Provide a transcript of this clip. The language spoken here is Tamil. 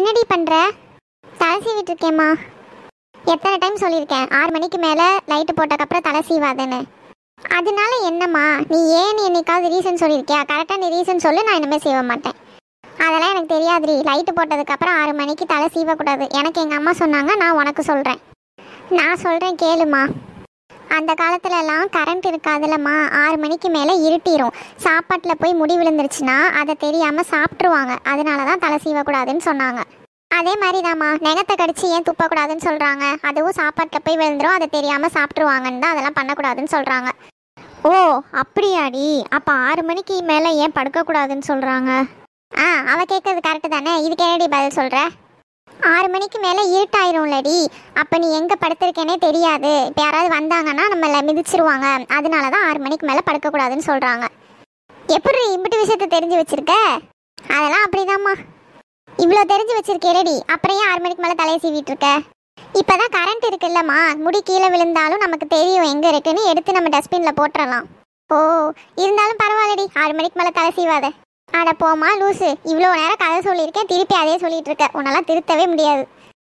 என்னடி பண்ற தலை சீவிட்டு இருக்கேம்மா எத்தனை டைம் சொல்லியிருக்கேன் ஆறு மணிக்கு மேலே லைட்டு போட்டக்கப்புறம் தலை சீவாதுன்னு அதனால என்னம்மா நீ ஏன் என்னைக்காவது ரீசன் சொல்லியிருக்கியா கரெக்டாக நீ ரீசன் சொல்லு நான் இனிமேல் சீவ மாட்டேன் அதெல்லாம் எனக்கு தெரியாதுடி லைட்டு போட்டதுக்கப்புறம் ஆறு மணிக்கு தலை சீவக்கூடாது எனக்கு எங்கள் அம்மா சொன்னாங்க நான் உனக்கு சொல்கிறேன் நான் சொல்கிறேன் கேளுமா அந்த காலத்துல எல்லாம் கரண்ட் இருக்காதுல்லம்மா ஆறு மணிக்கு மேலே இருட்டிரும் சாப்பாட்டில் போய் முடி விழுந்துருச்சுன்னா அதை தெரியாமல் சாப்பிட்ருவாங்க அதனால தான் தலை சீவக்கூடாதுன்னு சொன்னாங்க அதே மாதிரி தாம்மா நெகத்தை கடிச்சு ஏன் துப்பக்கூடாதுன்னு சொல்கிறாங்க அதுவும் சாப்பாட்டில் போய் விழுந்துரும் அதை தெரியாமல் சாப்பிட்ருவாங்கன்னு தான் அதெல்லாம் பண்ணக்கூடாதுன்னு சொல்கிறாங்க ஓ அப்படியாடி அப்போ ஆறு மணிக்கு மேலே ஏன் படுக்கக்கூடாதுன்னு சொல்கிறாங்க ஆ அவ கேட்கறது கரெக்டு தானே இதுக்கு என்னடி பதில் சொல்கிற ஆறு மணிக்கு மேலே இருட்டாயிரும்லடி அப்போ நீ எங்கே படுத்திருக்கேனே தெரியாது இப்போ யாராவது வந்தாங்கன்னா நம்மளை மிதிச்சிருவாங்க அதனால தான் ஆறு மணிக்கு மேலே படுக்கக்கூடாதுன்னு சொல்கிறாங்க எப்படி இம்பிட்டு விஷயத்த தெரிஞ்சு வச்சிருக்க அதெல்லாம் அப்படிதாம்மா இவ்வளோ தெரிஞ்சு வச்சிருக்கேடி அப்புறம் ஏன் ஆறு மணிக்கு மேலே தலையை சீவிட்டு இருக்க இப்போதான் கரண்ட் இருக்குல்லம்மா முடி கீழே விழுந்தாலும் நமக்கு தெரியும் எங்கே இருக்குன்னு எடுத்து நம்ம டஸ்ட்பினில் போட்டுறலாம் ஓ இருந்தாலும் பரவாயில்லடி ஆறு மணிக்கு மேலே தலை சீவாத அட போமா லூசு இவ்வளோ நேரம் கதை சொல்லியிருக்கேன் திருப்பி அதே சொல்லிட்டு இருக்க உன்னெல்லாம் திருத்தவே முடியாது